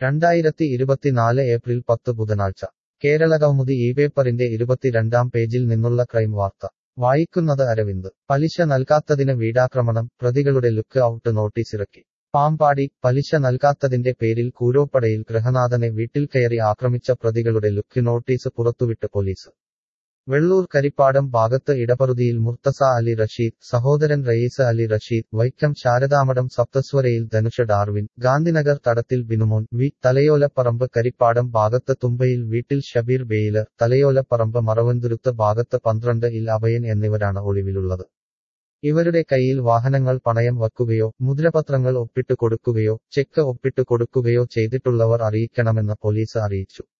രണ്ടായിരത്തി ഇരുപത്തിനാല് ഏപ്രിൽ പത്ത് ബുധനാഴ്ച കേരളകൗമുദി ഈ പേപ്പറിന്റെ ഇരുപത്തിരണ്ടാം പേജിൽ നിന്നുള്ള ക്രൈം വാർത്ത വായിക്കുന്നത് അരവിന്ദ് പലിശ നൽകാത്തതിന് വീടാക്രമണം പ്രതികളുടെ ലുക്ക് ഔട്ട് നോട്ടീസിറക്കി പാമ്പാടി പലിശ നൽകാത്തതിന്റെ പേരിൽ കൂരോപ്പടയിൽ ഗൃഹനാഥനെ വീട്ടിൽ കയറി ആക്രമിച്ച പ്രതികളുടെ ലുക്ക് നോട്ടീസ് പുറത്തുവിട്ട് പോലീസ് വെള്ളൂർ കരിപ്പാടം ഭാഗത്ത് ഇടപറുതിയിൽ മുർത്തസ അലി റഷീദ് സഹോദരൻ റയീസ് അലി റഷീദ് വൈക്കം ശാരദാമഠം സപ്തസ്വരയിൽ ധനുഷ ഡാർവിൻ ഗാന്ധിനഗർ തടത്തിൽ ബിനുമോൻ വി തലയോലപ്പറമ്പ് കരിപ്പാടം ഭാഗത്ത് തുമ്പയിൽ വീട്ടിൽ ഷബീർ ബെയിലർ തലയോലപ്പറമ്പ് മറവന്തുരുത്ത് ഭാഗത്ത് പന്ത്രണ്ട് ഇൽ അഭയൻ എന്നിവരാണ് ഒളിവിലുള്ളത് ഇവരുടെ കയ്യിൽ വാഹനങ്ങൾ പണയം വയ്ക്കുകയോ മുദ്രപത്രങ്ങൾ ഒപ്പിട്ട് കൊടുക്കുകയോ ചെക്ക് ഒപ്പിട്ട് കൊടുക്കുകയോ ചെയ്തിട്ടുള്ളവർ അറിയിക്കണമെന്ന് പോലീസ് അറിയിച്ചു